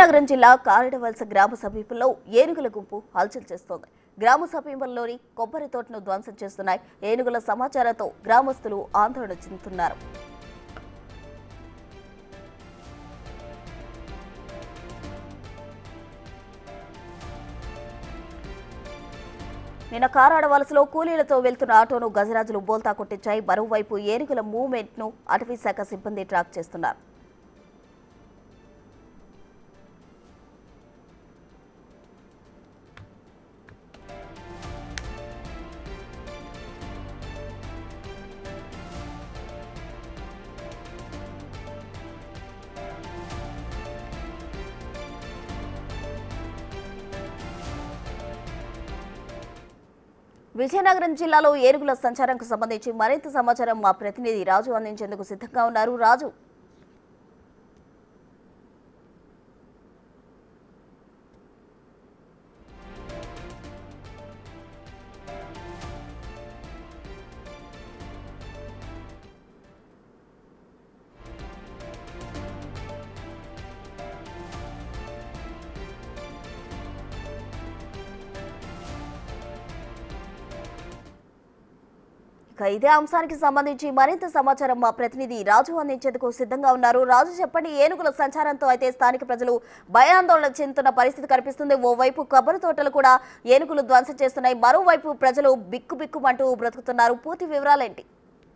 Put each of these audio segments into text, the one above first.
విజయనగరం జిల్లా కారడవలస గ్రామ సమీపంలో ఏనుగుల గుంపు హల్చల్ చేస్తోంది గ్రామ సమీపంలోని కొబ్బరి తోటను ధ్వంసం చేస్తున్నాయి ఏనుగుల సమాచారంతో గ్రామస్తులు ఆందోళన చెందుతున్నారు నిన్న కారాడవలసలో కూలీలతో వెళ్తున్న ఆటోను గజరాజులు బోల్తా కొట్టించాయి మరోవైపు ఏనుగుల మూవ్మెంట్ ను అటవీ శాఖ సిబ్బంది ట్రాక్ చేస్తున్నారు విజయనగరం జిల్లాలో ఏనుగుల సంచారంకు సంబంధించి మరింత సమాచారం మా ప్రతినిధి రాజు అందించేందుకు సిద్ధంగా ఉన్నారు రాజు ఇక ఇదే అంశానికి సంబంధించి మరింత సమాచారం మా ప్రతినిధి రాజు అందించేందుకు సిద్ధంగా ఉన్నారు రాజు చెప్పండి ఏనుగుల సంచారంతో అయితే స్థానిక ప్రజలు భయాందోళన చెందుతున్న పరిస్థితి కనిపిస్తుంది ఓవైపు కొబ్బరి తోటలు కూడా ఏనుగులు ధ్వంసం చేస్తున్నాయి మరోవైపు ప్రజలు బిక్కు బిక్కుమంటూ బ్రతుకుతున్నారు పూర్తి వివరాలేంటి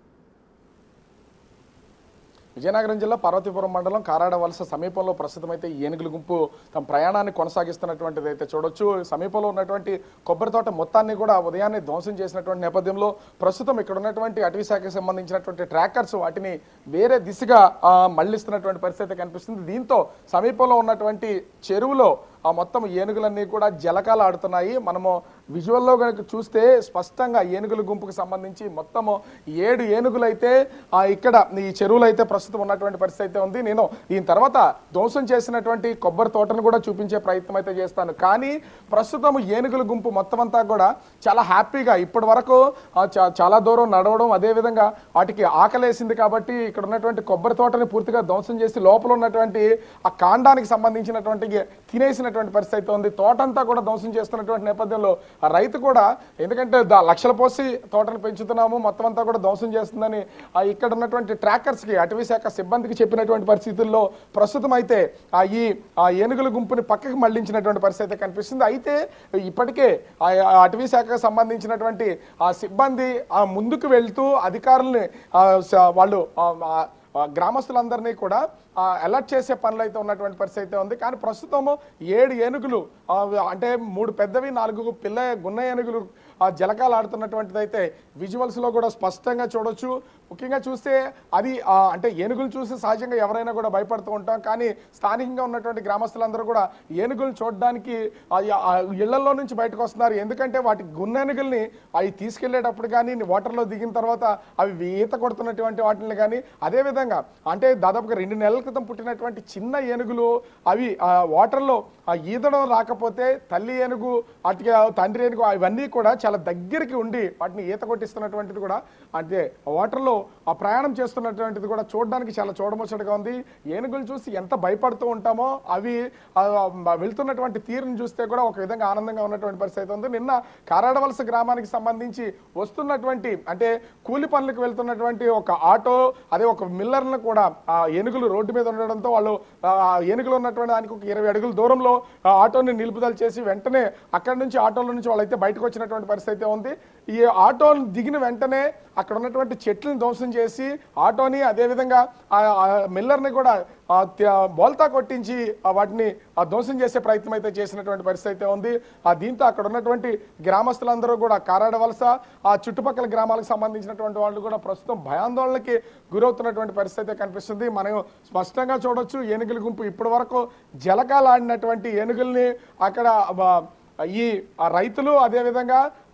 విజయనగరం జిల్లా పార్వతీపురం మండలం కారాడ వలస సమీపంలో ప్రస్తుతం అయితే ఈ ఏనుగుల గుంపు తమ ప్రయాణాన్ని కొనసాగిస్తున్నటువంటిది అయితే చూడొచ్చు సమీపంలో ఉన్నటువంటి కొబ్బరి తోట మొత్తాన్ని కూడా ఉదయాన్నే ధ్వంసం చేసినటువంటి నేపథ్యంలో ప్రస్తుతం ఇక్కడ ఉన్నటువంటి అటవీ శాఖకి సంబంధించినటువంటి ట్రాకర్స్ వాటిని వేరే దిశగా ఆ, మళ్లిస్తున్నటువంటి పరిస్థితి కనిపిస్తుంది దీంతో సమీపంలో ఉన్నటువంటి చెరువులో ఆ మొత్తం ఏనుగులన్నీ కూడా జలకాలు ఆడుతున్నాయి మనము విజువల్లో కనుక చూస్తే స్పష్టంగా ఏనుగుల గుంపుకు సంబంధించి మొత్తము ఏడు ఏనుగులు అయితే ఆ, ఇక్కడ ఈ చెరువులో అయితే ప్రస్తుతం ఉన్నటువంటి పరిస్థితి అయితే ఉంది నేను దీని తర్వాత ధ్వంసం చేసినటువంటి కొబ్బరి తోటను కూడా చూపించే ప్రయత్నం అయితే చేస్తాను కానీ ప్రస్తుతం ఏనుగుల గుంపు మొత్తం అంతా కూడా చాలా హ్యాపీగా ఇప్పటి వరకు ఆ, చా- చాలా దూరం నడవడం అదేవిధంగా వాటికి ఆకలేసింది కాబట్టి ఇక్కడ ఉన్నటువంటి కొబ్బరి తోటని పూర్తిగా ధ్వంసం చేసి లోపల ఉన్నటువంటి ఆ కాండానికి సంబంధించినటువంటి తినేసినటువంటి పరిస్థితి అయితే ఉంది తోటంతా కూడా ధ్వంసం చేస్తున్నటువంటి నేపథ్యంలో ఆ రైతు కూడా ఎందుకంటే దా- లక్షల పోసి తోటను పెంచుతున్నాము మొత్తం అంతా కూడా ధ్వంసం చేస్తుందని ఆ ఇక్కడ ఉన్నటువంటి ట్రాకర్స్కి అటవీ శాఖ సిబ్బందికి చెప్పినటువంటి పరిస్థితుల్లో ప్రస్తుతం అయితే ఆ ఈ ఆ ఏనుగుల గుంపుని పక్కకి మళ్లించినటువంటి పరిస్థితి అయితే కనిపిస్తుంది అయితే ఇప్పటికే ఆ ఆ అటవీ శాఖకు సంబంధించినటువంటి ఆ సిబ్బంది ఆ ముందుకు వెళ్తూ అధికారుల్ని ఆ స- వాళ్ళు ఆ, ఆ, ఆ గ్రామస్తులందరినీ కూడా ఆ, అలర్ట్ చేసే పనులు అయితే ఉన్నటువంటి పరిస్థితి అయితే ఉంది కానీ ప్రస్తుతము ఏడు ఏనుగులు ఆ, అంటే మూడు పెద్దవి నాలుగు పిల్ల గున్న ఏనుగులు ఆ జలకాలు ఆడుతున్నటువంటిది అయితే విజువల్స్లో కూడా స్పష్టంగా చూడొచ్చు ముఖ్యంగా చూస్తే అది ఆ, అంటే ఏనుగులు చూసి సహజంగా ఎవరైనా కూడా భయపడుతూ ఉంటాం కానీ స్థానికంగా ఉన్నటువంటి గ్రామస్తులందరూ కూడా ఏనుగులు చూడడానికి ఆ, ఆ ఇళ్లలో నుంచి బయటకు వస్తున్నారు ఎందుకంటే వాటి గున్న ఏనుగుల్ని అవి తీసుకెళ్లేటప్పుడు కానీ వాటర్లో దిగిన తర్వాత అవి ఈత కొడుతున్నటువంటి వాటిని కానీ అదేవిధంగా అంటే దాదాపుగా రెండు నెలల క్రితం పుట్టినటువంటి చిన్న ఏనుగులు అవి ఆ వాటర్లో ఆ ఈదడం రాకపోతే తల్లి ఏనుగు అటుగా తండ్రి ఏనుగు ఇవన్నీ కూడా చాలా దగ్గరికి ఉండి వాటిని ఈత కొట్టిస్తున్నటువంటిది కూడా అంటే ఆ వాటర్లో ఆ ప్రయాణం చేస్తున్నటువంటిది కూడా చూడడానికి చాలా చూడముచ్చటగా ఉంది ఏనుగులు చూసి ఎంత భయపడుతూ ఉంటామో అవి ఆ, వెళ్తున్నటువంటి తీరుని చూస్తే కూడా ఒక విధంగా ఆనందంగా ఉన్నటువంటి పరిస్థితి ఉంది నిన్న కారాడవలస గ్రామానికి సంబంధించి వస్తున్నటువంటి అంటే కూలి పనులకు వెళ్తున్నటువంటి ఒక ఆటో అదే ఒక మిల్లర్ను కూడా ఆ ఏనుగులు రోడ్డు మీద ఉండడంతో వాళ్ళు ఆ ఏనుగులు ఉన్నటువంటి దానికి ఒక ఇరవై అడుగుల దూరంలో ఆ ఆటోని నిలుపుదల చేసి వెంటనే అక్కడి నుంచి ఆటోల నుంచి వాళ్ళైతే బయటకు వచ్చినటువంటి పరిస్థితి అయితే ఉంది ఈ ఆటో దిగిన వెంటనే అక్కడ ఉన్నటువంటి చెట్లను ధ్వంసం చేసి ఆటోని అదేవిధంగా ఆ ఆ మిల్లర్ని కూడా ఆ త్య- బోల్తా కొట్టించి ఆ వాటిని ఆ ధ్వంసం చేసే ప్రయత్నం అయితే చేసినటువంటి పరిస్థితి అయితే ఉంది ఆ దీంతో అక్కడ ఉన్నటువంటి గ్రామస్తులందరూ కూడా కారాడ వలస ఆ చుట్టుపక్కల గ్రామాలకు సంబంధించినటువంటి వాళ్ళు కూడా ప్రస్తుతం భయాందోళనకి గురవుతున్నటువంటి పరిస్థితి అయితే కనిపిస్తుంది మనం స్పష్టంగా చూడొచ్చు ఏనుగుల గుంపు ఇప్పటి వరకు జలకాలు ఆడినటువంటి ఏనుగుల్ని అక్కడ ఆ, ఈ ఆ రైతులు అదేవిధంగా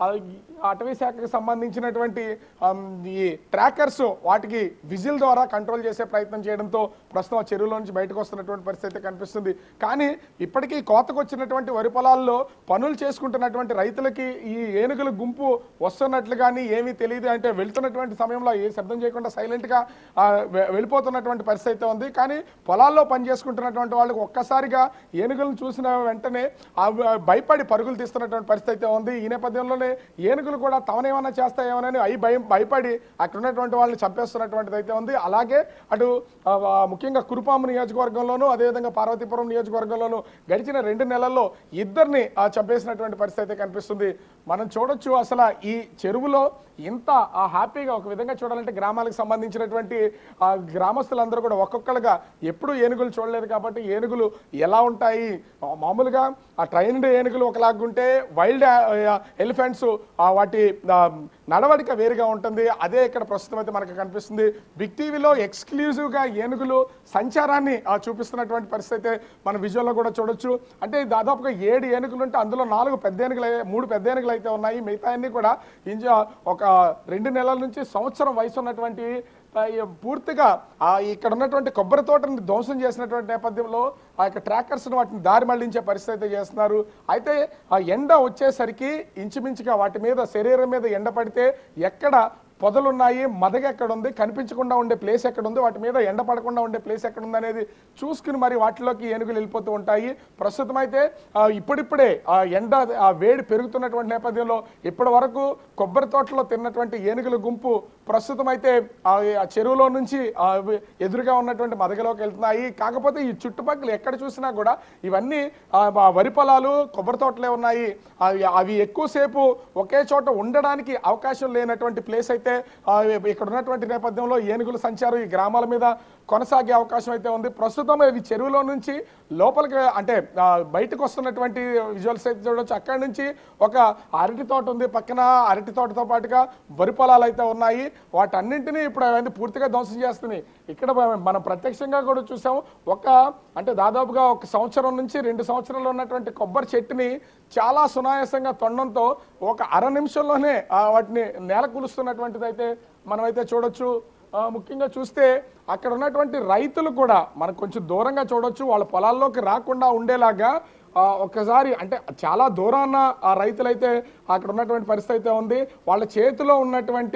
ఆ, ఈ అటవీ శాఖకు సంబంధించినటువంటి ఆమ్, ఈ ట్రాకర్స్ వాటికి విజిల్ ద్వారా కంట్రోల్ చేసే ప్రయత్నం చేయడంతో ప్రస్తుతం ఆ చెరువులో నుంచి బయటకు వస్తున్నటువంటి పరిస్థితి అయితే కనిపిస్తుంది కానీ ఇప్పటికీ కోతకు వచ్చినటువంటి వరి పొలాల్లో పనులు చేసుకుంటున్నటువంటి రైతులకి ఈ ఏనుగుల గుంపు వస్తున్నట్లు కానీ ఏమీ తెలియదు అంటే వెళ్తున్నటువంటి సమయంలో ఏ శబ్దం చేయకుండా సైలెంట్గా వెళ్ళిపోతున్నటువంటి పరిస్థితి అయితే ఉంది కానీ పొలాల్లో పని చేసుకుంటున్నటువంటి వాళ్ళకి ఒక్కసారిగా ఏనుగులను చూసిన వెంటనే ఆ వ- భయపడి పరుగులు తీస్తున్నటువంటి పరిస్థితి అయితే ఉంది ఈ నేపథ్యంలోనే ఏనుగులు కూడా తమనేమన్నా చేస్తాయేమోనని అయి భయం భయపడి అక్కడ ఉన్నటువంటి వాళ్ళని చంపేస్తున్నటువంటిది అయితే ఉంది అలాగే అటు ఆ, ఆ, ముఖ్యంగా కురుపాము నియోజకవర్గంలోనూ అదేవిధంగా పార్వతీపురం నియోజకవర్గంలోనూ గడిచిన రెండు నెలల్లో ఇద్దరిని ఆ, చంపేసినటువంటి పరిస్థితి అయితే కనిపిస్తుంది మనం చూడొచ్చు అసలు ఈ చెరువులో ఇంత ఆ, హ్యాపీగా ఒక విధంగా చూడాలంటే గ్రామాలకు సంబంధించినటువంటి ఆ, గ్రామస్తులందరూ కూడా ఒక్కొక్కరుగా ఎప్పుడు ఏనుగులు చూడలేదు కాబట్టి ఏనుగులు ఎలా ఉంటాయి ఆ, మామూలుగా ఆ ట్రైన్డ్ ఏనుగులు ఒకలాగుంటే వైల్డ్ ఎలిఫెంట్స్ వాటి ఆ, నడవడిక వేరుగా ఉంటుంది అదే ఇక్కడ ప్రస్తుతం అయితే మనకు కనిపిస్తుంది బిగ్ టీవీలో ఎక్స్క్లూజివ్గా ఏనుగులు సంచారాన్ని ఆ, చూపిస్తున్నటువంటి పరిస్థితి అయితే మన విజువల్లో కూడా చూడొచ్చు అంటే దాదాపుగా ఏడు ఏనుగులు ఉంటే అందులో నాలుగు పెద్ద ఏనుగులు అయ్యే- మూడు పెద్ద ఏనుగులు అయితే ఉన్నాయి మిగతా అన్ని కూడా ఇంజ ఒక రెండు నెలల నుంచి సంవత్సరం వయసు ఉన్నటువంటి ఆ, ఈ పూర్తిగా ఆ ఇక్కడ ఉన్నటువంటి కొబ్బరి తోటని ధ్వంసం చేసినటువంటి నేపథ్యంలో ఆ యొక్క ట్రాకర్స్ వాటిని దారి మళ్లించే పరిస్థితి అయితే చేస్తున్నారు అయితే ఆ ఎండ వచ్చేసరికి ఇంచుమించుగా వాటి మీద శరీరం మీద ఎండ పడితే ఎక్కడ పొదలున్నాయి మదగ ఎక్కడ ఉంది కనిపించకుండా ఉండే ప్లేస్ ఎక్కడ ఉంది వాటి మీద ఎండ పడకుండా ఉండే ప్లేస్ ఎక్కడ ఉంది అనేది చూసుకుని మరి వాటిలోకి ఏనుగులు వెళ్ళిపోతూ ఉంటాయి ప్రస్తుతం అయితే ఆ, ఇప్పుడిప్పుడే ఆ ఎండ ఆ వేడి పెరుగుతున్నటువంటి నేపథ్యంలో ఇప్పటి వరకు కొబ్బరి తోటలో తిన్నటువంటి ఏనుగుల గుంపు ప్రస్తుతం అయితే ఆ ఆ చెరువులో నుంచి ఆ వి- ఎదురుగా ఉన్నటువంటి మదగలోకి వెళ్తున్నాయి కాకపోతే ఈ చుట్టుపక్కల ఎక్కడ చూసినా కూడా ఇవన్నీ ఆ, ఆ వరి పొలాలు కొబ్బరి తోటలే ఉన్నాయి అవి అవి ఎక్కువసేపు ఒకే చోట ఉండడానికి అవకాశం లేనటువంటి ప్లేస్ అయితే ఆ, ఇక్కడ ఉన్నటువంటి నేపథ్యంలో ఏనుగుల సంచారం ఈ గ్రామాల మీద కొనసాగే అవకాశం అయితే ఉంది ప్రస్తుతం ఇవి చెరువులో నుంచి లోపలికి అంటే ఆ, బయటకు వస్తున్నటువంటి విజువల్స్ అయితే చూడొచ్చు అక్కడి నుంచి ఒక అరటి తోట ఉంది పక్కన అరటి తోటతో పాటుగా వరి పొలాలు అయితే ఉన్నాయి వాటన్నింటినీ ఇప్పుడు అవన్నీ పూర్తిగా ధ్వంసం చేస్తున్నాయి ఇక్కడ మనం ప్రత్యక్షంగా కూడా చూసాం ఒక అంటే దాదాపుగా ఒక సంవత్సరం నుంచి రెండు సంవత్సరాలు ఉన్నటువంటి కొబ్బరి చెట్టుని చాలా సునాయాసంగా తొండంతో ఒక అర నిమిషంలోనే ఆ, వాటిని నేల కూలుస్తున్నటువంటిది అయితే మనమైతే చూడొచ్చు ఆ, ముఖ్యంగా చూస్తే అక్కడ ఉన్నటువంటి రైతులు కూడా మనకు కొంచెం దూరంగా చూడొచ్చు వాళ్ళ పొలాల్లోకి రాకుండా ఉండేలాగా ఆ, ఒక్కసారి అంటే చాలా దూరాన ఆ రైతులైతే అక్కడ ఉన్నటువంటి పరిస్థితి అయితే ఉంది వాళ్ళ చేతిలో ఉన్నటువంటి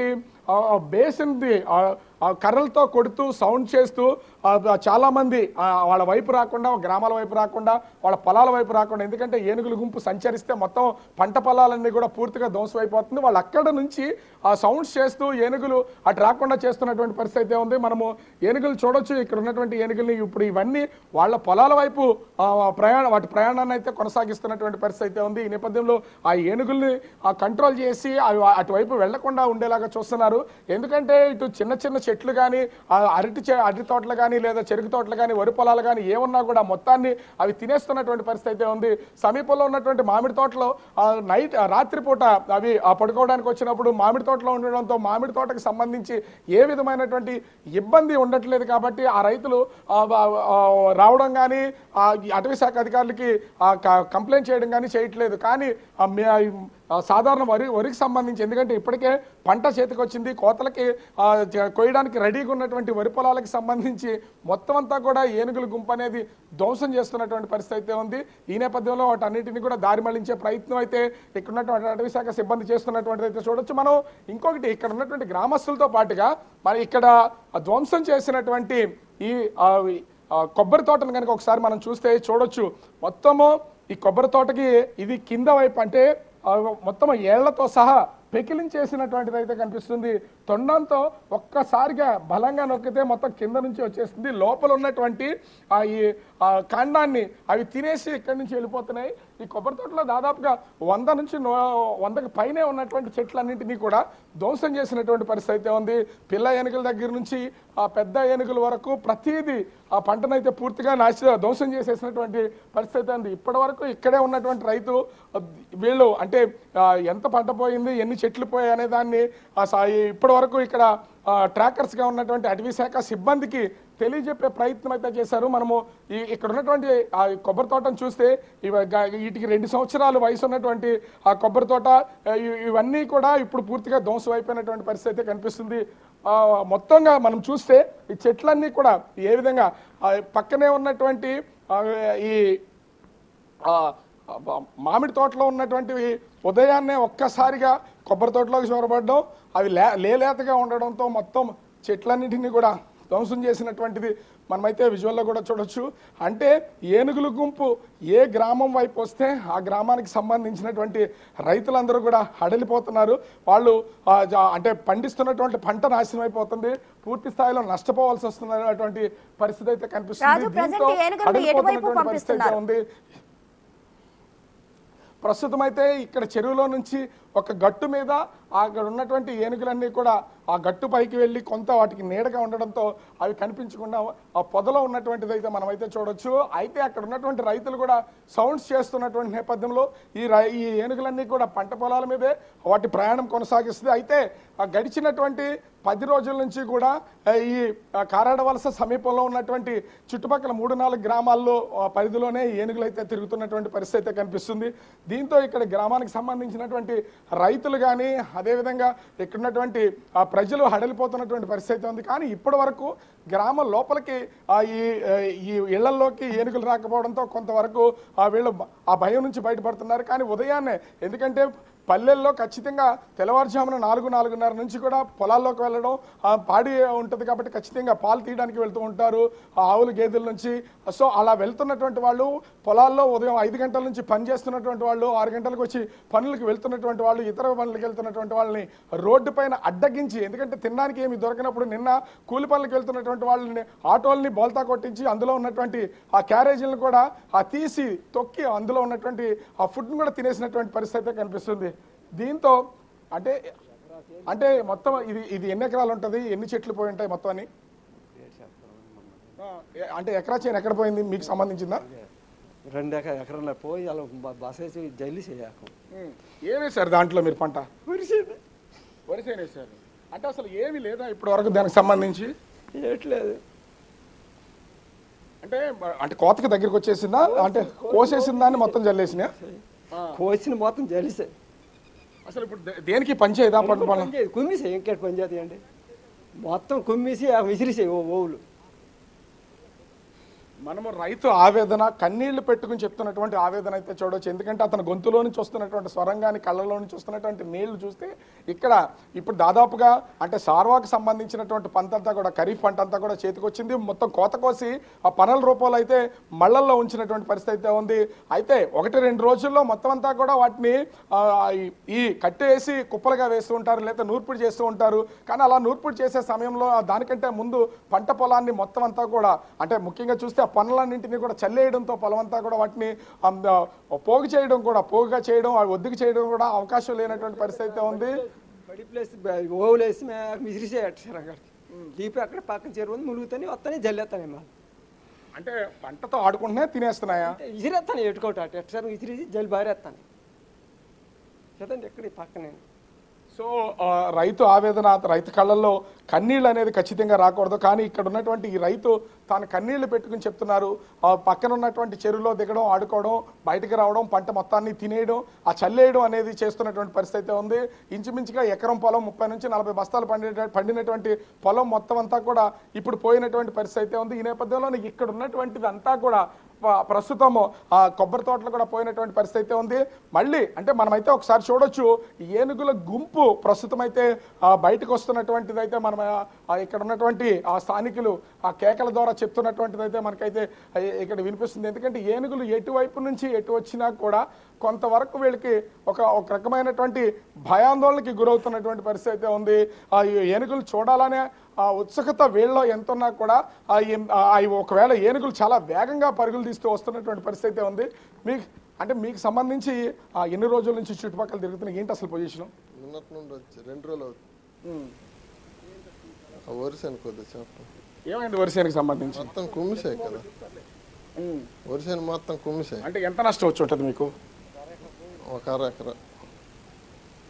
బేసిన్ది కర్రలతో కొడుతూ సౌండ్ చేస్తూ ఆ, చాలా మంది ఆ, వాళ్ళ వైపు రాకుండా గ్రామాల వైపు రాకుండా వాళ్ళ పొలాల వైపు రాకుండా ఎందుకంటే ఏనుగుల గుంపు సంచరిస్తే మొత్తం పంట పొలాలన్నీ కూడా పూర్తిగా ధ్వంసం అయిపోతుంది వాళ్ళు అక్కడ నుంచి ఆ సౌండ్స్ చేస్తూ ఏనుగులు అటు రాకుండా చేస్తున్నటువంటి పరిస్థితి అయితే ఉంది మనము ఏనుగులు చూడొచ్చు ఇక్కడ ఉన్నటువంటి ఏనుగుల్ని ఇప్పుడు ఇవన్నీ వాళ్ళ పొలాల వైపు ఆ, ప్రయాణ వాటి ప్రయాణాన్ని అయితే కొనసాగిస్తున్నటువంటి పరిస్థితి అయితే ఉంది ఈ నేపథ్యంలో ఆ ఏనుగుల్ని ఆ కంట్రోల్ చేసి అవి అటువైపు వెళ్లకుండా ఉండేలాగా చూస్తున్నారు ఎందుకంటే ఇటు చిన్న చిన్న చెట్లు కానీ అరటి చె- అరటి తోటలు కానీ లేదా చెరుకు తోటలు కానీ వరి పొలాలు కానీ ఏమన్నా కూడా మొత్తాన్ని అవి తినేస్తున్నటువంటి పరిస్థితి అయితే ఉంది సమీపంలో ఉన్నటువంటి మామిడి తోటలో ఆ, నైట్ ఆ, రాత్రిపూట అవి ఆ పడుకోవడానికి వచ్చినప్పుడు మామిడి తోటలో ఉండడంతో మామిడి తోటకి సంబంధించి ఏ విధమైనటువంటి ఇబ్బంది ఉండట్లేదు కాబట్టి ఆ రైతులు ఆ, ఆ, ఆ, రావడం కానీ అటవీ శాఖ అధికారులకి ఆ, క- కంప్లైంట్ చేయడం కానీ చేయట్లేదు కానీ ఆ, మే- ఆ, సాధారణ వరి వరికి సంబంధించి ఎందుకంటే ఇప్పటికే పంట చేతికి వచ్చింది కోతలకి ఆ, జ- కొయ్యడానికి రెడీగా ఉన్నటువంటి వరి పొలాలకు సంబంధించి మొత్తం అంతా కూడా ఏనుగుల గుంపు అనేది ధ్వంసం చేస్తున్నటువంటి పరిస్థితి అయితే ఉంది ఈ నేపథ్యంలో వాటన్నిటిని కూడా దారి మళ్లించే ప్రయత్నం అయితే ఇక్కడ ఉన్నటువంటి అటవీ శాఖ సిబ్బంది చేస్తున్నటువంటిది అయితే చూడొచ్చు మనం ఇంకొకటి ఇక్కడ ఉన్నటువంటి గ్రామస్తులతో పాటుగా మరి ఇక్కడ ఆ ధ్వంసం చేసినటువంటి ఈ ఆ, ఈ, ఆ, కొబ్బరి తోటను కనుక ఒకసారి మనం చూస్తే చూడొచ్చు మొత్తము ఈ కొబ్బరి తోటకి ఇది కింద వైపు అంటే ఆ, మొత్తం ఏళ్లతో సహా పెకిలించేసినటువంటిది అయితే కనిపిస్తుంది తొండంతో ఒక్కసారిగా బలంగా నొక్కితే మొత్తం కింద నుంచి వచ్చేస్తుంది లోపల ఉన్నటువంటి ఆ ఈ ఆ కాండాన్ని అవి తినేసి ఇక్కడి నుంచి వెళ్ళిపోతున్నాయి ఈ కొబ్బరి తోటలో దాదాపుగా వంద నుంచి నూ- వందకి పైనే ఉన్నటువంటి చెట్లన్నింటినీ కూడా ధ్వంసం చేసినటువంటి పరిస్థితి అయితే ఉంది పిల్ల ఏనుగుల దగ్గర నుంచి ఆ పెద్ద ఏనుగుల వరకు ప్రతిదీ ఆ పంటనైతే పూర్తిగా నాశ ధ్వంసం చేసేసినటువంటి పరిస్థితి ఉంది ఇప్పటి వరకు ఇక్కడే ఉన్నటువంటి రైతు ఆ, వీళ్ళు అంటే ఆ, ఎంత పంట పోయింది ఎన్ని చెట్లు పోయాయి అనే దాన్ని ఆ సా- ఇప్పటి వరకు ఇక్కడ ట్రాకర్స్గా ఉన్నటువంటి అటవీ శాఖ సిబ్బందికి తెలియజెప్పే ప్రయత్నం అయితే చేశారు మనము ఈ ఇక్కడ ఉన్నటువంటి ఆ కొబ్బరి తోటను చూస్తే ఇవ గ- వీటికి రెండు సంవత్సరాలు వయసు ఉన్నటువంటి ఆ కొబ్బరి తోట ఆ, ఇ- ఇవన్నీ కూడా ఇప్పుడు పూర్తిగా ధ్వంసం అయిపోయినటువంటి పరిస్థితి అయితే కనిపిస్తుంది ఆ, మొత్తంగా మనం చూస్తే ఈ చెట్లన్నీ కూడా ఏ విధంగా ఆ, పక్కనే ఉన్నటువంటి ఆ, ఈ ఆ, ఆ, మామిడి తోటలో ఉన్నటువంటివి ఉదయాన్నే ఒక్కసారిగా కొబ్బరి తోటలోకి చొరబడడం అవి లే లేలేతగా ఉండడంతో మొత్తం చెట్లన్నింటినీ కూడా ధ్వంసం చేసినటువంటిది మనమైతే విజువల్లో కూడా చూడొచ్చు అంటే ఏనుగుల గుంపు ఏ గ్రామం వైపు వస్తే ఆ గ్రామానికి సంబంధించినటువంటి రైతులందరూ కూడా హడలిపోతున్నారు వాళ్ళు ఆ, జా- అంటే పండిస్తున్నటువంటి పంట నాశనం అయిపోతుంది పూర్తి స్థాయిలో నష్టపోవాల్సి వస్తున్నటువంటి పరిస్థితి అయితే కనిపిస్తుంది రాజు, present దీంతో ఏనుగులను హడలిపోతున్నటువంటి ఎటువైపు పరిస్థితి అయితే పంపిస్తున్నారు? ఉంది ప్రస్తుతం అయితే ఇక్కడ చెరువులో నుంచి ఒక గట్టు మీద అక్కడ ఉన్నటువంటి ఏనుగులన్నీ కూడా ఆ గట్టు పైకి వెళ్ళి కొంత వాటికి నీడగా ఉండడంతో అవి కనిపించకుండా ఆ పొదలో ఉన్నటువంటిది అయితే మనం అయితే చూడొచ్చు అయితే అక్కడ ఉన్నటువంటి రైతులు కూడా సౌండ్స్ చేస్తున్నటువంటి నేపథ్యంలో ఈ రై- ఈ ఏనుగులన్నీ కూడా పంట పొలాల మీదే వాటి ప్రయాణం కొనసాగిస్తుంది అయితే ఆ గడిచినటువంటి పది రోజుల నుంచి కూడా ఆ, ఈ ఆ, కారాడ వలస సమీపంలో ఉన్నటువంటి చుట్టుపక్కల మూడు నాలుగు గ్రామాల్లో ఆ, పరిధిలోనే ఈ ఏనుగులు అయితే తిరుగుతున్నటువంటి పరిస్థితి అయితే కనిపిస్తుంది దీంతో ఇక్కడ గ్రామానికి సంబంధించినటువంటి రైతులు కానీ అదేవిధంగా ఇక్కడ ఉన్నటువంటి ఆ, ప్రజలు హడలిపోతున్నటువంటి పరిస్థితి అయితే ఉంది కానీ ఇప్పటి వరకు గ్రామం లోపలికి ఆ, ఈ ఆ, ఈ ఇళ్లలోకి ఏనుగులు రాకపోవడంతో కొంతవరకు ఆ వీళ్ళు బ- ఆ భయం నుంచి బయటపడుతున్నారు కానీ ఉదయాన్నే ఎందుకంటే పల్లెల్లో ఖచ్చితంగా తెల్లవారుజామున నాలుగు నాలుగున్నర నుంచి కూడా పొలాల్లోకి వెళ్ళడం ఆ పాడి ఉంటుంది కాబట్టి ఖచ్చితంగా పాలు తీయడానికి వెళ్తూ ఉంటారు ఆ ఆవులు గేదెల నుంచి సో అలా వెళ్తున్నటువంటి వాళ్ళు పొలాల్లో ఉదయం ఐదు గంటల నుంచి పని చేస్తున్నటువంటి వాళ్ళు ఆరు గంటలకు వచ్చి పనులకు వెళ్తున్నటువంటి వాళ్ళు ఇతర పనులకు వెళ్తున్నటువంటి వాళ్ళని రోడ్డు పైన అడ్డగించి ఎందుకంటే తినడానికి ఏమి దొరకనప్పుడు నిన్న కూలి పనులకు వెళ్తున్నటువంటి వాళ్ళని ఆటోల్ని బోల్తా కొట్టించి అందులో ఉన్నటువంటి ఆ క్యారేజీలను కూడా ఆ తీసి తొక్కి అందులో ఉన్నటువంటి ఆ ఫుడ్ని కూడా తినేసినటువంటి పరిస్థితి అయితే కనిపిస్తుంది దీంతో అంటే అంటే మొత్తం ఇది ఇది ఎన్ని ఎకరాలు ఉంటుంది ఎన్ని చెట్లు పోయి ఉంటాయి మొత్తం అని ఆ, ఏ- అంటే ఎకరా చేయను ఎక్కడ పోయింది మీకు సంబంధించిందా రెండు ఎకర ఎకరాల పోయి అలా బ- బస్ వేసి జల్లి చేయకు ఏమేశారు దాంట్లో మీరు పంట వరిసేను వేశారు అంటే అసలు ఏమీ లేదా ఇప్పటి వరకు దానికి సంబంధించి ఏట్లేదు అంటే అంటే కోతకి దగ్గరికి వచ్చేసిందా అంటే కోసేసిన దాన్ని మొత్తం జల్లేసినా కోసిన మొత్తం జల్లిసే అసలు ఇప్పుడు దే- దేనికి పని చేయదా పంట పొలం కుమ్మిసే ఇంకేటి పని చేస్తాయండి మొత్తం కుమ్మిసి ఆ విసిరిసాయి ఓ ఓవులు మనము రైతు ఆవేదన కన్నీళ్లు పెట్టుకుని చెప్తున్నటువంటి ఆవేదన అయితే చూడొచ్చు ఎందుకంటే అతని గొంతులో నుంచి వస్తున్నటువంటి స్వరం కానీ కళ్ళలో నుంచి వస్తున్నటువంటి నీళ్లు చూస్తే ఇక్కడ ఇప్పుడు దాదాపుగా అంటే సార్వాకు సంబంధించినటువంటి పంట అంతా కూడా ఖరీఫ్ పంట అంతా కూడా చేతికొచ్చింది మొత్తం కోత కోసి ఆ పనుల రూపంలో అయితే మళ్ళల్లో ఉంచినటువంటి పరిస్థితి అయితే ఉంది అయితే ఒకటి రెండు రోజుల్లో మొత్తం అంతా కూడా వాటిని ఆ, ఈ- ఈ కట్టేసి కుప్పలుగా వేస్తూ ఉంటారు లేదా నూర్పిడి చేస్తూ ఉంటారు కానీ అలా నూర్పిడి చేసే సమయంలో ఆ దానికంటే ముందు పంట పొలాన్ని మొత్తం అంతా కూడా అంటే ముఖ్యంగా చూస్తే ఆ పనులన్నింటినీ కూడా చల్లేయడంతో పొలం అంతా కూడా వాటిని ఆమ్, ఆ, పోగు చేయడం కూడా పోగుగా చేయడం అవి ఒద్దుకు చేయడం కూడా అవకాశం లేనటువంటి పరిస్థితి అయితే ఉంది పడి ప్లేస్ ఓవులు వేసి విసిరిసే అట్టారు అక్కడికి దీపి అక్కడ పక్కన చెరువు ములుగుతానే వస్తానే జల్లేస్తానే మా అంటే పంటతో ఆడుకుంటూనే తినేస్తున్నాయా అంటే విసిరేస్తాను ఎట్టుకోట అటు ఎట్టారు విసిరేసి జల్లి బారేస్తాను చదండి ఎక్కడ ఈ పక్కనే సో ఆ, రైతు ఆవేదన రైతు కళ్ళల్లో కన్నీళ్ళు అనేది ఖచ్చితంగా రాకూడదు కానీ ఇక్కడ ఉన్నటువంటి ఈ రైతు తాను కన్నీళ్లు పెట్టుకుని చెప్తున్నారు ఆ పక్కన ఉన్నటువంటి చెరువులో దిగడం ఆడుకోవడం బయటకు రావడం పంట మొత్తాన్ని తినేయడం ఆ చల్లేయడం అనేది చేస్తున్నటువంటి పరిస్థితి అయితే ఉంది ఇంచుమించుగా ఎకరం పొలం ముప్పై నుంచి నలభై బస్తాలు పండిన పండినటువంటి పొలం మొత్తం అంతా కూడా ఇప్పుడు పోయినటువంటి పరిస్థితి అయితే ఉంది ఈ నేపథ్యంలో ఇక్కడ ఉన్నటువంటిది అంతా కూడా ప- ప్రస్తుతం ఆ కొబ్బరి తోటలు కూడా పోయినటువంటి పరిస్థితి అయితే ఉంది మళ్ళీ అంటే మనమైతే ఒకసారి చూడొచ్చు ఈ ఏనుగుల గుంపు ప్రస్తుతం అయితే ఆ, బయటకు వస్తున్నటువంటిది అయితే మనం ఆ, ఆ ఇక్కడ ఉన్నటువంటి ఆ స్థానికులు ఆ కేకల ద్వారా చెప్తున్నటువంటిది అయితే మనకైతే ఆ, ఇక్కడ వినిపిస్తుంది ఎందుకంటే ఏనుగులు ఎటువైపు నుంచి ఎటు వచ్చినా కూడా కొంతవరకు వీళ్ళకి ఒక ఒక రకమైనటువంటి భయాందోళనకి గురవుతున్నటువంటి పరిస్థితి అయితే ఉంది ఆ ఈ ఏనుగులు చూడాలనే ఆ ఉత్సుకత వీళ్ళలో ఎంత ఉన్నా కూడా ఆ ఎం- ఆ ఈ ఒకవేళ ఏనుగులు చాలా వేగంగా పరుగులు తీస్తూ వస్తున్నటువంటి పరిస్థితి అయితే ఉంది మీకు అంటే మీకు సంబంధించి ఆ ఎన్ని రోజుల నుంచి చుట్టుపక్కల తిరుగుతున్న ఏంటి అసలు పొజిషన్ నిన్నటి నుండి వచ్చి రెండు రోజులు అవుతుంది ఆ వరిసేను కొద్దిగా చెప్పు ఏమైంది వరిసేనికి సంబంధించి మొత్తం కుమ్మిసాయి కదా వరిసేను మొత్తం కుమ్మిసాయి అంటే ఎంత నష్టం వచ్చి ఉంటుంది మీకు ఒక అర ఎకరా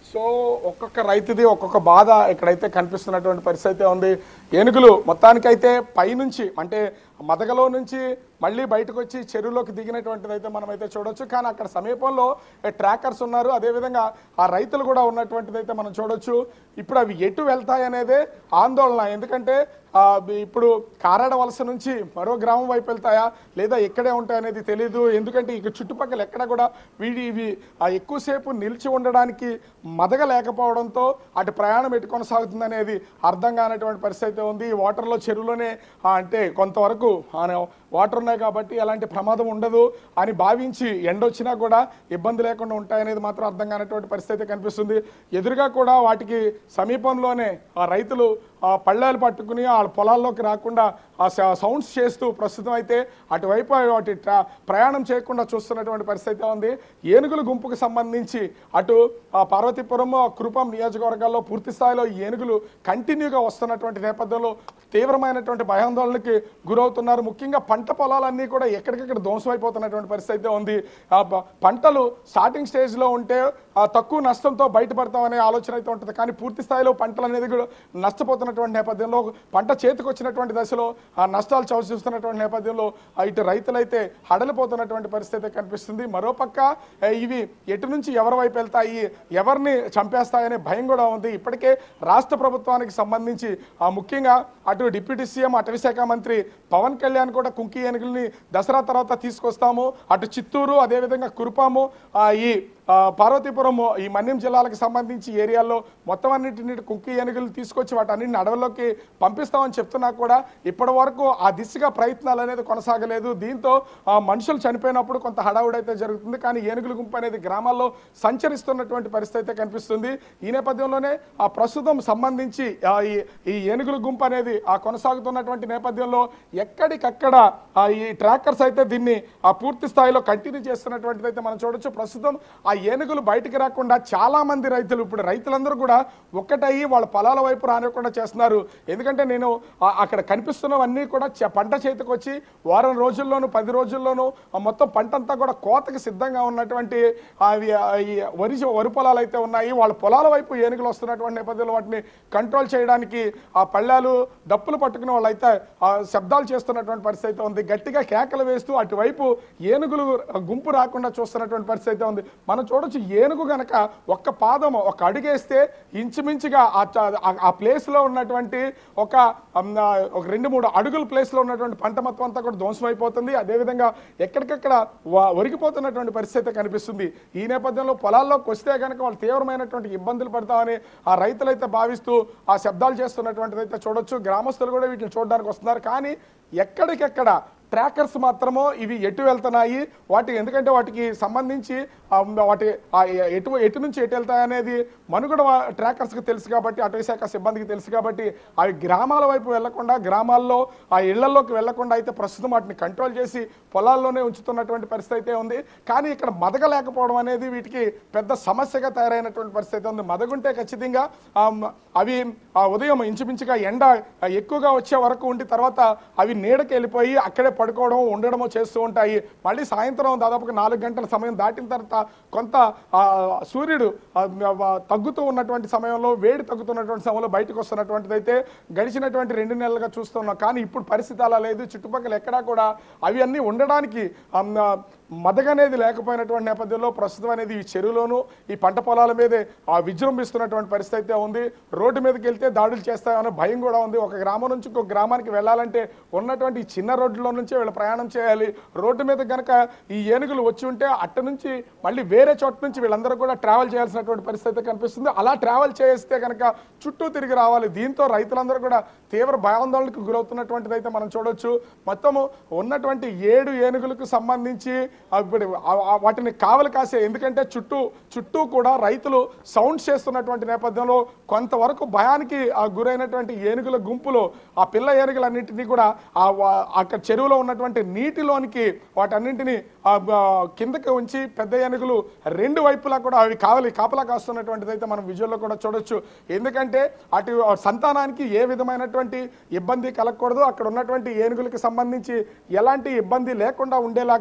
సో ఒక్కొక్క రైతుది ఒక్కొక్క బాధ ఇక్కడైతే కనిపిస్తున్నటువంటి పరిస్థితి అయితే ఉంది ఏనుగులు మొత్తానికైతే పైనుంచి అంటే మదగలో నుంచి మళ్ళీ బయటకు వచ్చి చెరువులోకి దిగినటువంటిది అయితే మనమైతే చూడొచ్చు కానీ అక్కడ సమీపంలో ట్రాకర్స్ ఉన్నారు అదేవిధంగా ఆ రైతులు కూడా ఉన్నటువంటిది అయితే మనం చూడొచ్చు ఇప్పుడు అవి ఎటు వెళ్తాయి అనేదే ఆందోళన ఎందుకంటే ఆ, ఇప్పుడు కారాడ వలస నుంచి మరో గ్రామం వైపు వెళ్తాయా లేదా ఇక్కడే ఉంటాయనేది తెలియదు ఎందుకంటే ఇక చుట్టుపక్కల ఎక్కడ కూడా వీడి ఇవి ఆ ఎక్కువసేపు నిలిచి ఉండడానికి మదగలేకపోవడంతో అటు ప్రయాణం ఎటు కొనసాగుతుంది అనేది అర్థం కానటువంటి పరిస్థితి అయితే ఉంది ఈ వాటర్లో చెరువులోనే ఆ, అంటే కొంతవరకు ఆ, వాటర్ ఉన్నాయి కాబట్టి ఎలాంటి ప్రమాదం ఉండదు అని భావించి ఎండ వచ్చినా కూడా ఇబ్బంది లేకుండా ఉంటాయనేది మాత్రం అర్థం కానటువంటి పరిస్థితి అయితే కనిపిస్తుంది ఎదురుగా కూడా వాటికి సమీపంలోనే ఆ రైతులు ఆ పళ్ళాలు పట్టుకుని ఆ పొలాల్లోకి రాకుండా ఆ స- సౌండ్స్ చేస్తూ ప్రస్తుతం అయితే అటువైపు వాటి ట్రా- ప్రయాణం చేయకుండా చూస్తున్నటువంటి పరిస్థితి అయితే ఉంది ఏనుగుల గుంపుకు సంబంధించి అటు ఆ పార్వతీపురం ఆ కృపం నియోజకవర్గాల్లో పూర్తి స్థాయిలో ఈ ఏనుగులు కంటిన్యూగా వస్తున్నటువంటి నేపథ్యంలో తీవ్రమైనటువంటి భయాందోళనకి గురవుతున్నారు ముఖ్యంగా పంట పొలాలన్నీ కూడా ఎక్కడికక్కడ ధ్వంసం అయిపోతున్నటువంటి పరిస్థితి అయితే ఉంది ఆ ప- పంటలు స్టార్టింగ్ స్టేజ్లో ఉంటే ఆ తక్కువ నష్టంతో బయటపడతామనే ఆలోచన అయితే ఉంటుంది కానీ పూర్తి స్థాయిలో పంటలు అనేది కూడా నష్టపోతున్నటువంటి నేపథ్యంలో పంట చేతికి వచ్చినటువంటి దశలో ఆ నష్టాలు చవి చూస్తున్నటువంటి నేపథ్యంలో ఆ ఇటు రైతులైతే హడలిపోతున్నటువంటి పరిస్థితి అయితే కనిపిస్తుంది మరోపక్క ఏ, ఇవి ఎటు నుంచి ఎవరి వైపు వెళ్తాయి ఎవరిని చంపేస్తాయనే భయం కూడా ఉంది ఇప్పటికే రాష్ట్ర ప్రభుత్వానికి సంబంధించి ఆ ముఖ్యంగా అటు డిప్యూటీ సీఎం అటవీ శాఖ మంత్రి పవన్ కళ్యాణ్ కూడా కుంకి ఏనుగుల్ని దసరా తర్వాత తీసుకొస్తాము అటు చిత్తూరు అదేవిధంగా కురుపాము ఆ, ఈ ఆ, పార్వతీపురం ఈ మన్యం జిల్లాలకు సంబంధించి ఏరియాల్లో మొత్తం అన్నింటినీ కుంకి ఏనుగులు తీసుకొచ్చి వాటన్నింటిని అడవుల్లోకి పంపిస్తామని చెప్తున్నా కూడా ఇప్పటి వరకు ఆ దిశగా ప్రయత్నాలు అనేది కొనసాగలేదు దీంతో ఆ, మనుషులు చనిపోయినప్పుడు కొంత హడావుడైతే జరుగుతుంది కానీ ఏనుగుల గుంపు అనేది గ్రామాల్లో సంచరిస్తున్నటువంటి పరిస్థితి అయితే కనిపిస్తుంది ఈ నేపథ్యంలోనే ఆ ప్రస్తుతం సంబంధించి ఆ, ఈ ఈ ఏనుగుల గుంపు అనేది ఆ కొనసాగుతున్నటువంటి నేపథ్యంలో ఎక్కడికక్కడ ఆ, ఈ ట్రాకర్స్ అయితే దీన్ని ఆ పూర్తి స్థాయిలో కంటిన్యూ చేస్తున్నటువంటిది అయితే మనం చూడొచ్చు ప్రస్తుతం ఆ ఏనుగులు బయటికి రాకుండా చాలా మంది రైతులు ఇప్పుడు రైతులందరూ కూడా ఒక్కటయ్యి వాళ్ళ పొలాల వైపు రానివ్వకుండా చేస్తున్నారు ఎందుకంటే నేను ఆ- అక్కడ కనిపిస్తున్నవన్నీ కూడా చ- పంట చేతికి వచ్చి వారం రోజుల్లోనూ పది రోజుల్లోనూ ఆ మొత్తం పంట అంతా కూడా కోతకి సిద్ధంగా ఉన్నటువంటి అవి ఆ, ఈ వరి వరి పొలాలు అయితే ఉన్నాయి వాళ్ళ పొలాల వైపు ఏనుగులు వస్తున్నటువంటి నేపథ్యంలో వాటిని కంట్రోల్ చేయడానికి ఆ పళ్ళాలు డప్పులు పట్టుకుని వాళ్ళైతే ఆ శబ్దాలు చేస్తున్నటువంటి పరిస్థితి అయితే ఉంది గట్టిగా కేకలు వేస్తూ అటువైపు ఏనుగులు గుంపు రాకుండా చూస్తున్నటువంటి పరిస్థితి అయితే ఉంది మనం చూడొచ్చు ఏనుగు గనక ఒక్క పాదం ఒక అడుగేస్తే ఇంచుమించుగా ఆ చ- ఆ- ఆ place లో ఉన్నటువంటి ఒక అమ్, ఆ, ఒక రెండు మూడు అడుగుల place లో ఉన్నటువంటి పంట మొత్తం అంతా కూడా ధ్వంసం అయిపోతుంది అదేవిధంగా ఎక్కడికక్కడ వ- ఒరిగిపోతున్నటువంటి పరిస్థితి అయితే కనిపిస్తుంది ఈ నేపథ్యంలో పొలాల్లోకి వస్తే కనుక వాళ్ళు తీవ్రమైనటువంటి ఇబ్బందులు పడతామని ఆ రైతులైతే భావిస్తూ ఆ శబ్దాలు చేస్తున్నటువంటిది అయితే చూడొచ్చు గ్రామస్తులు కూడా వీటిని చూడడానికి వస్తున్నారు కానీ ఎక్కడికెక్కడ ట్రాకర్స్ మాత్రమో ఇవి ఎటు వెళ్తున్నాయి వాటి ఎందుకంటే వాటికి సంబంధించి ఆ, వాటి ఆ ఎటు ఎటు నుంచి ఎటు వెళ్తాయి అనేది మనుగడ వా- ట్రాకర్స్కి తెలుసు కాబట్టి అటవీ శాఖ సిబ్బందికి తెలుసు కాబట్టి అవి గ్రామాల వైపు వెళ్లకుండా గ్రామాల్లో ఆ ఇళ్లలోకి వెళ్లకుండా అయితే ప్రస్తుతం వాటిని కంట్రోల్ చేసి పొలాల్లోనే ఉంచుతున్నటువంటి పరిస్థితి అయితే ఉంది కానీ ఇక్కడ మదగలేకపోవడం అనేది వీటికి పెద్ద సమస్యగా తయారైనటువంటి పరిస్థితి ఉంది మదగుంటే ఖచ్చితంగా ఆ, మ- అవి ఆ ఉదయం ఇంచుమించుగా ఎండ ఆ, ఎక్కువగా వచ్చే వరకు ఉండి తర్వాత అవి నీడకి వెళ్ళిపోయి అక్కడే పడుకోవడం ఉండడమో చేస్తూ ఉంటాయి మళ్ళీ సాయంత్రం దాదాపుగా నాలుగు గంటల సమయం దాటిన తర్వాత కొంత ఆ, సూర్యుడు ఆ, ఆ, తగ్గుతూ ఉన్నటువంటి సమయంలో వేడి తగ్గుతున్నటువంటి సమయంలో బయటకు వస్తున్నటువంటిది అయితే గడిచినటువంటి రెండు నెలలుగా చూస్తున్నాం కానీ ఇప్పుడు పరిస్థితి అలా లేదు చుట్టుపక్కల ఎక్కడా కూడా అవి అన్నీ ఉండడానికి ఆ, మదగనేది లేకపోయినటువంటి నేపథ్యంలో ప్రస్తుతం అనేది ఈ చెరువులోను ఈ పంట పొలాల మీదే ఆ విజృంభిస్తున్నటువంటి పరిస్థితి అయితే ఉంది రోడ్డు మీదకి వెళ్తే దాడులు చేస్తాయనే భయం కూడా ఉంది ఒక గ్రామం నుంచి ఇంకొక గ్రామానికి వెళ్ళాలంటే ఉన్నటువంటి ఈ చిన్న రోడ్డులో నుంచే వీళ్ళు ప్రయాణం చేయాలి రోడ్డు మీద కనుక ఈ ఏనుగులు వచ్చి ఉంటే అట్ట నుంచి మళ్ళీ వేరే చోట నుంచి వీళ్ళందరూ కూడా ట్రావెల్ చేయాల్సినటువంటి పరిస్థితి అయితే కనిపిస్తుంది అలా ట్రావెల్ చేస్తే కనుక చుట్టూ తిరిగి రావాలి దీంతో రైతులందరూ కూడా తీవ్ర భయాందోళనకు గురవుతున్నటువంటిది అయితే మనం చూడొచ్చు మొత్తము ఉన్నటువంటి ఏడు ఏనుగులకు సంబంధించి ఆ ఇప్పుడు ఆ- ఆ వాటిని కావలి కాసే ఎందుకంటే చుట్టూ చుట్టూ కూడా రైతులు సౌండ్స్ చేస్తున్నటువంటి నేపథ్యంలో కొంతవరకు భయానికి ఆ గురైనటువంటి ఏనుగుల గుంపులో ఆ పిల్ల ఏనుగులన్నింటినీ కూడా ఆ వా- అక్కడ చెరువులో ఉన్నటువంటి నీటిలోనికి వాటన్నింటినీ ఆ బ- కిందకి ఉంచి పెద్ద ఏనుగులు రెండు వైపులా కూడా అవి కావలి కాపలా కాస్తున్నటువంటిది అయితే మనం విజువల్లో కూడా చూడొచ్చు ఎందుకంటే అటు సంతానానికి ఏ విధమైనటువంటి ఇబ్బంది కలగకూడదు అక్కడ ఉన్నటువంటి ఏనుగులకు సంబంధించి ఎలాంటి ఇబ్బంది లేకుండా ఉండేలాగా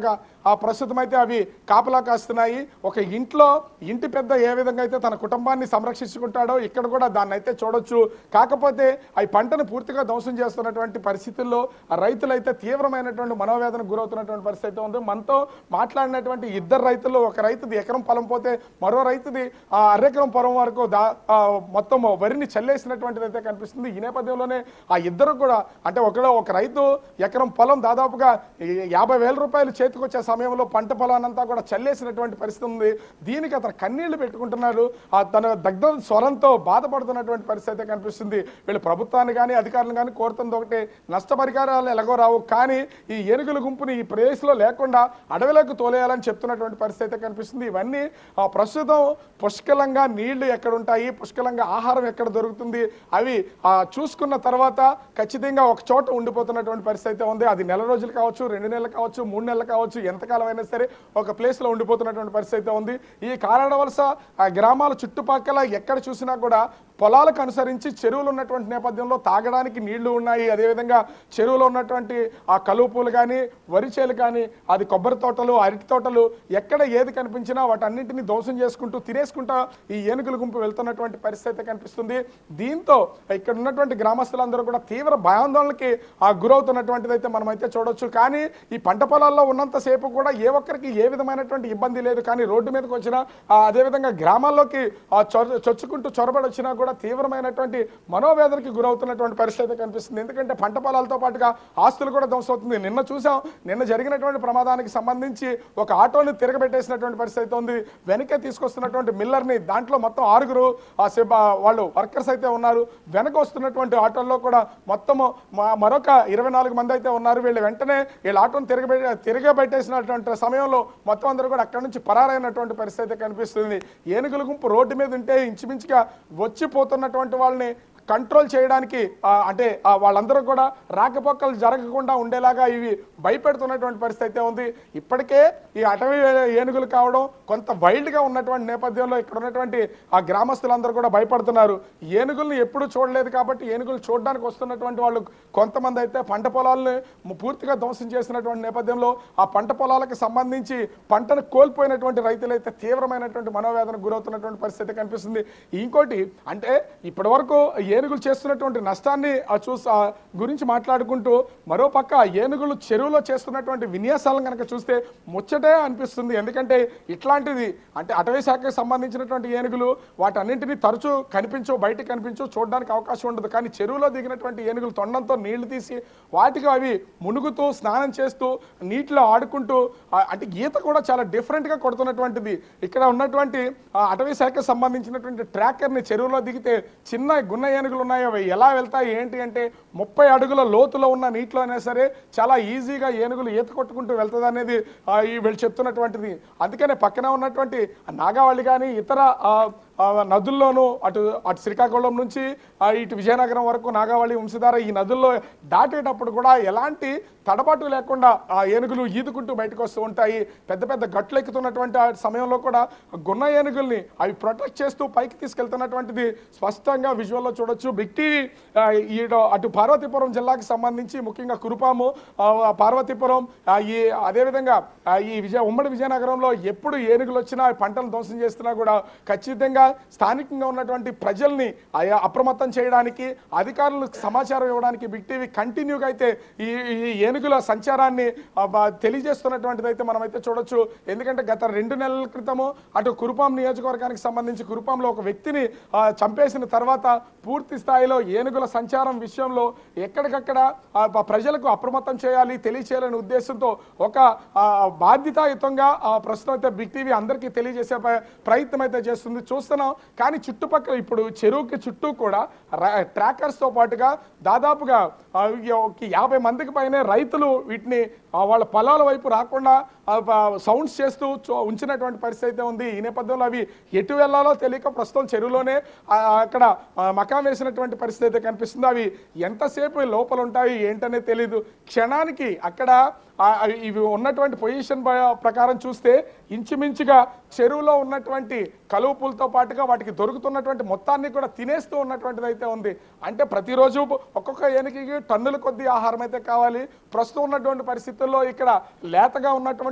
ఆ ప్రస్తుతం అయితే అవి కాపలా కాస్తున్నాయి ఒక ఇంట్లో ఇంటి పెద్ద ఏ విధంగా అయితే తన కుటుంబాన్ని సంరక్షించుకుంటాడో ఇక్కడ కూడా దాన్ని అయితే చూడొచ్చు కాకపోతే అవి పంటను పూర్తిగా ధ్వంసం చేస్తున్నటువంటి పరిస్థితుల్లో ఆ రైతులు అయితే తీవ్రమైనటువంటి మనోవేదనకు గురవుతున్నటువంటి పరిస్థితి అయితే ఉంది మనతో మాట్లాడినటువంటి ఇద్దరు రైతులు ఒక రైతుది ఎకరం పొలం పోతే మరో రైతుది ఆ అరెకరం పొలం వరకు దా ఆ మొత్తం వరిని చల్లేసినటువంటిది అయితే కనిపిస్తుంది ఈ నేపథ్యంలోనే ఆ ఇద్దరు కూడా అంటే ఒకడో ఒక రైతు ఎకరం పొలం దాదాపుగా ఈ- యాభై వేల రూపాయలు చేతికొచ్చే సమయంలో పంట పొలానంతా కూడా చల్లేసినటువంటి పరిస్థితి ఉంది దీనికి అతను కన్నీళ్లు పెట్టుకుంటున్నారు ఆ తన దగ్ధ స్వరంతో బాధపడుతున్నటువంటి పరిస్థితి అయితే కనిపిస్తుంది వీళ్ళు ప్రభుత్వాన్ని కానీ అధికారులు కానీ కోరుతుంది ఒకటి నష్టపరిహారాలు ఎలాగో రావు కానీ ఈ ఏనుగుల గుంపుని ఈ ప్లేస్లో లేకుండా అడవిలోకి తోలేయాలని చెప్తున్నటువంటి పరిస్థితి అయితే కనిపిస్తుంది ఇవన్నీ ఆ, ప్రస్తుతం పుష్కలంగా నీళ్లు ఎక్కడ ఉంటాయి పుష్కలంగా ఆహారం ఎక్కడ దొరుకుతుంది అవి ఆ, చూసుకున్న తర్వాత ఖచ్చితంగా ఒక చోట ఉండిపోతున్నటువంటి పరిస్థితి అయితే ఉంది అది నెల రోజులు కావచ్చు రెండు నెలలు కావచ్చు మూడు నెలలు కావచ్చు ఎంతకాలం అయినా సరే ఒక ప్లేస్లో ఉండిపోతున్నటువంటి పరిస్థితి అయితే ఉంది ఈ కారడ వలస ఆ, గ్రామాల చుట్టుపక్కల ఎక్కడ చూసినా కూడా పొలాలకు అనుసరించి చెరువులు ఉన్నటువంటి నేపథ్యంలో తాగడానికి నీళ్లు ఉన్నాయి అదేవిధంగా చెరువులో ఉన్నటువంటి ఆ కలుపులు కానీ వరిచేలు కానీ అది కొబ్బరి తోటలు అరటి తోటలు ఎక్కడ ఏది కనిపించినా వాటన్నింటినీ దోషం చేసుకుంటూ తినేసుకుంటా ఈ ఏనుగుల గుంపు వెళ్తున్నటువంటి పరిస్థితి అయితే కనిపిస్తుంది దీంతో ఇక్కడ ఉన్నటువంటి గ్రామస్తులందరూ కూడా తీవ్ర భయాందోళనకి ఆ గురవుతున్నటువంటిది అయితే మనం అయితే చూడొచ్చు కానీ ఈ పంట పొలాల్లో ఉన్నంతసేపు కూడా ఏ ఒక్కరికి ఏ విధమైనటువంటి ఇబ్బంది లేదు కానీ రోడ్డు మీదకి వచ్చినా ఆ, అదేవిధంగా గ్రామాల్లోకి ఆ, చొర- చొచ్చుకుంటూ చొరబడి వచ్చినా కూడా తీవ్రమైనటువంటి మనోవేదనకి గురవుతున్నటువంటి పరిస్థితి అయితే కనిపిస్తుంది ఎందుకంటే పంట పొలాలతో పాటుగా ఆస్తులు కూడా ధ్వంసం అవుతుంది నిన్న చూసాం నిన్న జరిగినటువంటి ప్రమాదానికి సంబంధించి ఒక ఆటోని తిరగబెట్టేసినటువంటి పరిస్థితి అయితే ఉంది వెనకే తీసుకొస్తున్నటువంటి మిల్లర్ని దాంట్లో మొత్తం ఆరుగురు ఆ సిబ- వాళ్ళు వర్కర్స్ అయితే ఉన్నారు వెనక వస్తున్నటువంటి ఆటోల్లో కూడా మొత్తము మ- మరొక ఇరవై నాలుగు మంది అయితే ఉన్నారు వీళ్ళు వెంటనే వీళ్ళ ఆటోని తిరగబెట్టే తిరగబెట్టేసినటువంటి సమయంలో మొత్తం అందరూ కూడా అక్కడి నుంచి పరారైనటువంటి పరిస్థితి అయితే కనిపిస్తుంది ఏనుగుల గుంపు రోడ్డు మీద ఉంటే ఇంచుమించుగా వచ్చిపోతున్నటువంటి వాళ్ళని కంట్రోల్ చేయడానికి ఆ, అంటే ఆ, వాళ్ళందరూ కూడా రాకపోకలు జరగకుండా ఉండేలాగా ఇవి భయపెడుతున్నటువంటి పరిస్థితి అయితే ఉంది ఇప్పటికే ఈ అటవీ ఏనుగులు కావడం కొంత వైల్డ్గా ఉన్నటువంటి నేపథ్యంలో ఇక్కడ ఉన్నటువంటి ఆ గ్రామస్తులందరూ కూడా భయపడుతున్నారు ఏనుగుల్ని ఎప్పుడూ చూడలేదు కాబట్టి ఏనుగులు చూడడానికి వస్తున్నటువంటి వాళ్ళు కొంతమంది అయితే పంట పొలాలని ము- పూర్తిగా ధ్వంసం చేసినటువంటి నేపథ్యంలో ఆ పంట పొలాలకు సంబంధించి పంటను కోల్పోయినటువంటి రైతులు అయితే తీవ్రమైనటువంటి మనోవేదనకు గురవుతున్నటువంటి పరిస్థితి కనిపిస్తుంది ఇంకోటి అంటే ఇప్పటి వరకు ఏనుగులు చేస్తున్నటువంటి నష్టాన్ని ఆ చూసి ఆ గురించి మాట్లాడుకుంటూ మరోపక్క ఆ ఏనుగులు చెరువులో చేస్తున్నటువంటి విన్యాసాలను కనుక చూస్తే ముచ్చటే అనిపిస్తుంది ఎందుకంటే ఇట్లాంటిది అంటే అటవీ శాఖకు సంబంధించినటువంటి ఏనుగులు వాటన్నింటినీ తరచూ కనిపించవు బయటకు కనిపించవు చూడడానికి అవకాశం ఉండదు కానీ చెరువులో దిగినటువంటి ఏనుగులు తొండంతో నీళ్లు తీసి వాటికి అవి మునుగుతూ స్నానం చేస్తూ నీటిలో ఆడుకుంటూ ఆ, అంటే ఈత కూడా చాలా డిఫరెంట్గా కొడుతున్నటువంటిది ఇక్కడ ఉన్నటువంటి ఆ, అటవీ శాఖకు సంబంధించినటువంటి ట్రాకర్ని చెరువులో దిగితే చిన్న గున్న ఏనుగులు ఉన్నాయో అవి ఎలా వెళ్తాయి ఏంటి అంటే ముప్పై అడుగుల లోతులో ఉన్న నీటిలో అయినా సరే చాలా ఈజీగా ఏనుగులు ఈత కొట్టుకుంటూ వెళ్తుంది అనేది ఆ, ఈ వీళ్ళు చెప్తున్నటువంటిది అందుకనే పక్కన ఉన్నటువంటి నాగావళి కానీ ఇతర ఆ, ఆ, నదుల్లోనూ అటు అటు శ్రీకాకుళం నుంచి ఆ, ఇటు విజయనగరం వరకు నాగావళి వంశధార ఈ నదుల్లో దాటేటప్పుడు కూడా ఎలాంటి తడబాటు లేకుండా ఆ ఏనుగులు ఈదుకుంటూ బయటకు వస్తూ ఉంటాయి పెద్ద పెద్ద గట్లు ఎక్కుతున్నటువంటి ఆ సమయంలో కూడా గున్న ఏనుగుల్ని అవి ప్రొటెక్ట్ చేస్తూ పైకి తీసుకెళ్తున్నటువంటిది స్పష్టంగా విజువల్లో చూడొచ్చు బిగ్ టీవీ ఆ, ఈడ అటు పార్వతీపురం జిల్లాకి సంబంధించి ముఖ్యంగా కురుపాము ఆ, పార్వతీపురం ఆ, ఈ అదేవిధంగా ఆ, ఈ విజయ ఉమ్మడి విజయనగరంలో ఎప్పుడు ఏనుగులు వచ్చినా పంటలు ధ్వంసం చేస్తున్నా కూడా ఖచ్చితంగా స్థానికంగా ఉన్నటువంటి ప్రజల్ని ఆయా అప్రమత్తం చేయడానికి అధికారులకు సమాచారం ఇవ్వడానికి బిగ్ టీవీ కంటిన్యూగా అయితే ఈ ఈ ఏనుగుల సంచారాన్ని ఆ, బా- తెలియజేస్తున్నటువంటిది అయితే మనం అయితే చూడొచ్చు ఎందుకంటే గత రెండు నెలల క్రితము అటు కురుపాం నియోజకవర్గానికి సంబంధించి కురుపాంలో ఒక వ్యక్తిని ఆ, చంపేసిన తర్వాత పూర్తి స్థాయిలో ఏనుగుల సంచారం విషయంలో ఎక్కడికక్కడ ఆ, ప- ప్రజలకు అప్రమత్తం చేయాలి తెలియచేయాలనే ఉద్దేశంతో ఒక ఆ, బాధ్యతాయుతంగా ఆ, ప్రస్తుతం అయితే బిగ్ టీవీ అందరికీ తెలియజేసే ప్ర- ప్రయత్నం అయితే చేస్తుంది చూస్తున్నాం కానీ చుట్టుపక్కల ఇప్పుడు చెరువుకి చుట్టూ కూడా రా- ట్రాకర్స్తో పాటుగా దాదాపుగా ఆ, ఈ ఒక యాభై మందికి పైనే రైతులు వీటిని ఆ, వాళ్ళ పొలాల వైపు రాకుండా ఆ, ప- సౌండ్స్ చేస్తూ చూ- ఉంచినటువంటి పరిస్థితి అయితే ఉంది ఈ నేపథ్యంలో అవి ఎటు వెళ్ళాలో తెలియక ప్రస్తుతం చెరువులోనే ఆ, అక్కడ ఆ, మకాం వేసినటువంటి పరిస్థితి అయితే కనిపిస్తుంది అవి ఎంతసేపు లోపల ఉంటాయి ఏంటనే తెలియదు క్షణానికి అక్కడ ఆ, అవి- ఇవి ఉన్నటువంటి పొజిషన్ ప్రకారం చూస్తే ఇంచుమించుగా చెరువులో ఉన్నటువంటి కలుపులతో పాటుగా వాటికి దొరుకుతున్నటువంటి మొత్తాన్ని కూడా తినేస్తూ ఉన్నటువంటిది అయితే ఉంది అంటే ప్రతిరోజు ఒక్కొక్క ఏనుగుకి టన్నుల కొద్ది ఆహారం అయితే కావాలి ప్రస్తుతం ఉన్నటువంటి పరిస్థితుల్లో ఇక్కడ లేతగా ఉన్నటువంటి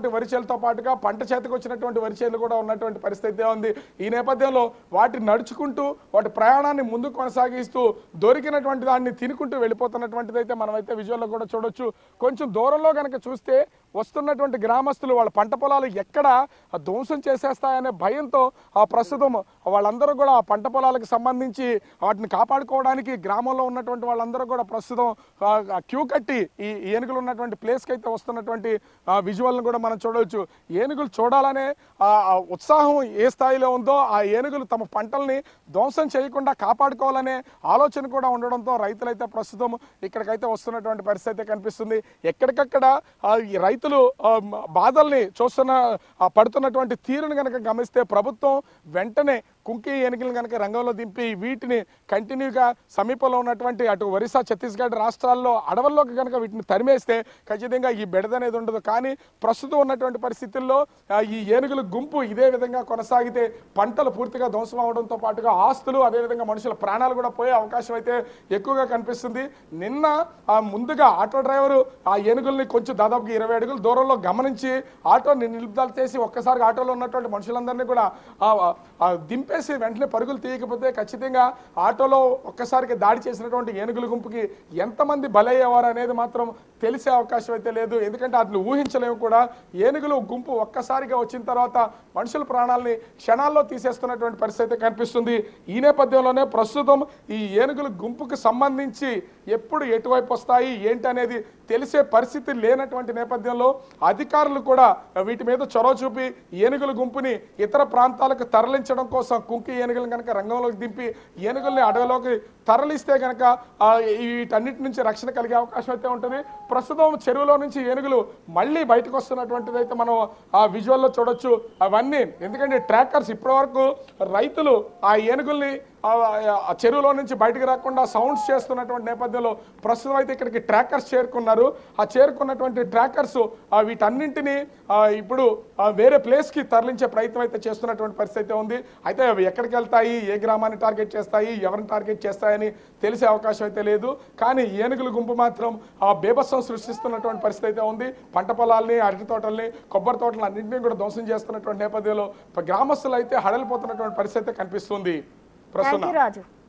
ఉన్నటువంటి వరిచేలతో పాటుగా పంట చేతికి వచ్చినటువంటి వరిచేలు కూడా ఉన్నటువంటి పరిస్థితి ఉంది ఈ నేపథ్యంలో వాటిని నడుచుకుంటూ వాటి ప్రయాణాన్ని ముందుకు కొనసాగిస్తూ దొరికినటువంటి దాన్ని తినుకుంటూ వెళ్ళిపోతున్నటువంటిది అయితే మనమైతే విజువల్లో కూడా చూడొచ్చు కొంచెం దూరంలో కనుక చూస్తే వస్తున్నటువంటి గ్రామస్తులు వాళ్ళ పంట పొలాలు ఎక్కడ ధ్వంసం చేసేస్తాయనే భయంతో ఆ ప్రస్తుతం వాళ్ళందరూ కూడా ఆ పంట పొలాలకు సంబంధించి వాటిని కాపాడుకోవడానికి గ్రామంలో ఉన్నటువంటి వాళ్ళందరూ కూడా ప్రస్తుతం ఆ, ఆ క్యూ కట్టి ఈ ఏనుగులు ఉన్నటువంటి ప్లేస్కి అయితే వస్తున్నటువంటి ఆ విజువల్ని కూడా మనం చూడవచ్చు ఏనుగులు చూడాలనే ఆ ఆ ఉత్సాహం ఏ స్థాయిలో ఉందో ఆ ఏనుగులు తమ పంటల్ని ధ్వంసం చేయకుండా కాపాడుకోవాలనే ఆలోచన కూడా ఉండడంతో రైతులైతే ప్రస్తుతం ఇక్కడికైతే వస్తున్నటువంటి పరిస్థితి కనిపిస్తుంది ఎక్కడికక్కడ ఆ, ఈ రైతులు ఆ, మ- బాధల్ని చూస్తున్న ఆ, పడుతున్నటువంటి తీరును కనుక గమనిస్తే ప్రభుత్వం వెంటనే కుంకి ఏనుగులను కనుక రంగంలో దింపి వీటిని కంటిన్యూగా సమీపంలో ఉన్నటువంటి అటు ఒరిస్సా ఛత్తీస్గఢ్ రాష్ట్రాల్లో అడవుల్లోకి కనుక వీటిని తరిమేస్తే ఖచ్చితంగా ఈ బెడద అనేది ఉండదు కానీ ప్రస్తుతం ఉన్నటువంటి పరిస్థితుల్లో ఆ, ఈ ఏనుగుల గుంపు ఇదే విధంగా కొనసాగితే పంటలు పూర్తిగా ధ్వంసం అవడంతో పాటుగా ఆస్తులు అదేవిధంగా మనుషుల ప్రాణాలు కూడా పోయే అవకాశం అయితే ఎక్కువగా కనిపిస్తుంది నిన్న ఆ ముందుగా ఆటో డ్రైవరు ఆ ఏనుగుల్ని కొంచెం దాదాపు ఇరవై అడుగుల దూరంలో గమనించి ఆటోని నిలుపుదల చేసి ఒక్కసారి ఆటోలో ఉన్నటువంటి మనుషులందరినీ కూడా ఆ, ఆ, దింపేసి వెంటనే పరుగులు తీయకపోతే ఖచ్చితంగా ఆటోలో ఒక్కసారికి దాడి చేసినటువంటి ఏనుగుల గుంపుకి ఎంతమంది బలయ్యేవారు అనేది మాత్రం తెలిసే అవకాశం అయితే లేదు ఎందుకంటే అట్లా ఊహించలేము కూడా ఏనుగులు గుంపు ఒక్కసారిగా వచ్చిన తర్వాత మనుషుల ప్రాణాలని క్షణాల్లో తీసేస్తున్నటువంటి పరిస్థితి అయితే కనిపిస్తుంది ఈ నేపథ్యంలోనే ప్రస్తుతం ఈ ఏనుగుల గుంపుకు సంబంధించి ఎప్పుడు ఎటువైపు వస్తాయి ఏంటి అనేది తెలిసే పరిస్థితి లేనటువంటి నేపథ్యంలో అధికారులు కూడా వీటి మీద చొరవ చూపి ఏనుగుల గుంపుని ఇతర ప్రాంతాలకు తరలించడం కోసం కుంకి ఏనుగులను కనుక రంగంలోకి దింపి ఏనుగుల్ని అడవిలోకి తరలిస్తే కనుక ఆ, వీటన్నిటి నుంచి రక్షణ కలిగే అవకాశం అయితే ఉంటుంది ప్రస్తుతం చెరువులో నుంచి ఏనుగులు మళ్ళీ బయటకు వస్తున్నటువంటిది అయితే మనం ఆ విజువల్లో చూడొచ్చు అవన్నీ ఎందుకంటే ట్రాకర్స్ ఇప్పటివరకు రైతులు ఆ ఏనుగుల్ని ఆ ఆ చెరువులో నుంచి బయటకు రాకుండా సౌండ్స్ చేస్తున్నటువంటి నేపథ్యంలో ప్రస్తుతం అయితే ఇక్కడికి ట్రాకర్స్ చేరుకున్నారు ఆ చేరుకున్నటువంటి ట్రాకర్స్ వీటన్నింటినీ ఆ, ఇప్పుడు ఆ, వేరే ప్లేస్కి తరలించే ప్రయత్నం అయితే చేస్తున్నటువంటి పరిస్థితి అయితే ఉంది అయితే అవి ఎక్కడికి వెళ్తాయి ఏ గ్రామాన్ని టార్గెట్ చేస్తాయి ఎవరిని టార్గెట్ చేస్తాయని తెలిసే అవకాశం అయితే లేదు కానీ ఏనుగుల గుంపు మాత్రం ఆ బేభత్సం సృష్టిస్తున్నటువంటి పరిస్థితి అయితే ఉంది పంట పొలాల్ని అరటి తోటల్ని కొబ్బరి తోటలు అన్నింటినీ కూడా ధ్వంసం చేస్తున్నటువంటి నేపథ్యంలో గ్రామస్తులు అయితే హడలిపోతున్నటువంటి పరిస్థితి అయితే కనిపిస్తుంది థ్యాంక్ ప్రస్తుతం యూ రాజు